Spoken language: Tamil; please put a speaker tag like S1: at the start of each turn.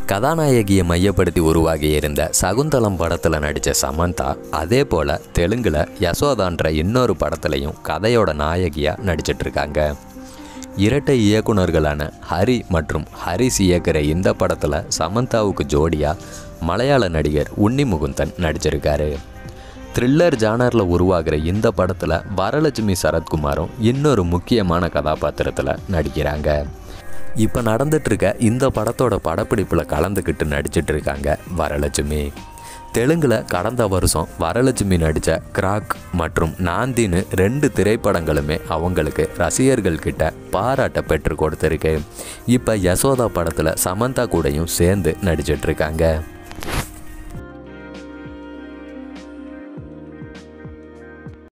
S1: கதாநாயகியை மையப்படுத்தி உருவாகி இருந்த சகுந்தலம் படத்தில் நடித்த சமந்தா அதே போல் தெலுங்கில் யசோதான்ற இன்னொரு படத்துலையும் கதையோட நாயகியாக நடிச்சிட்டு இருக்காங்க இரட்டை இயக்குனர்களான ஹரி மற்றும் ஹரிஸ் இயக்குற இந்த படத்தில் சமந்தாவுக்கு ஜோடியாக மலையாள நடிகர் உன்னி முகுந்தன் நடிச்சிருக்காரு த்ரில்லர் ஜானரில் உருவாகிற இந்த படத்தில் வரலட்சுமி சரத்குமாரும் இன்னொரு முக்கியமான கதாபாத்திரத்தில் நடிக்கிறாங்க இப்போ நடந்துட்டுருக்க இந்த படத்தோட படப்பிடிப்பில் கலந்துக்கிட்டு நடிச்சிட்டு இருக்காங்க வரலட்சுமி தெலுங்கில் கடந்த வருஷம் வரலட்சுமி நடித்த கிராக் மற்றும் நாந்தின்னு ரெண்டு திரைப்படங்களுமே அவங்களுக்கு ரசிகர்கள் கிட்ட பாராட்ட பெற்று கொடுத்துருக்கு இப்போ யசோதா படத்தில் சமந்தா கூடயும் சேர்ந்து நடிச்சிட்டு இருக்காங்க